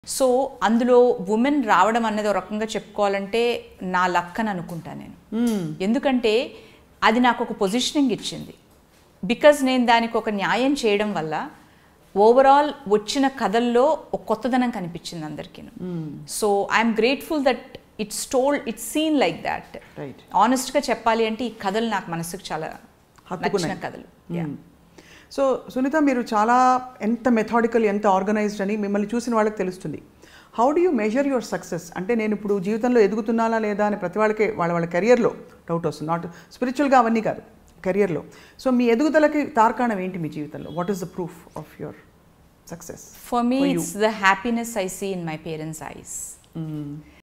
So అందులో women రావడం అనేది ఒక రకంగా చెప్పుకోవాలంటే నా లక్ అని అనుకుంటా నేను ఎందుకంటే అది నాకు ఒక పొజిషనింగ్ ఇచ్చింది బికాజ్ నేను దానికి ఒక న్యాయం చేయడం వల్ల ఓవరాల్ వచ్చిన కథల్లో ఒక కొత్తదనం కనిపించింది అందరికీ so I'm grateful that it's told it's seen like that right ఆనెస్ట్గా చెప్పాలి అంటే ఈ కథలు నాకు మనసుకు చాలా హత్తుకున్నాయి. నచ్చిన కథలు Yeah. సో సునీత మీరు చాలా ఎంత మెథాడికల్ ఎంత ఆర్గనైజ్డ్ అని మిమ్మల్ని చూసిన వాళ్ళకి తెలుస్తుంది how do you measure your success అంటే నేను ఇప్పుడు జీవితంలో ఎదుగుతున్నానా లేదా అని ప్రతి వాళ్ళకి వాళ్ళ వాళ్ళ కెరియర్లో డౌట్ వస్తుంది నాట్ స్పిరిచువల్గా అవన్నీ కాదు కెరియర్లో సో మీ ఎదుగుదలకి తార్కాణం ఏంటి మీ జీవితంలో what is the proof of your success For me, For you. it's the happiness I see in my parents' eyes.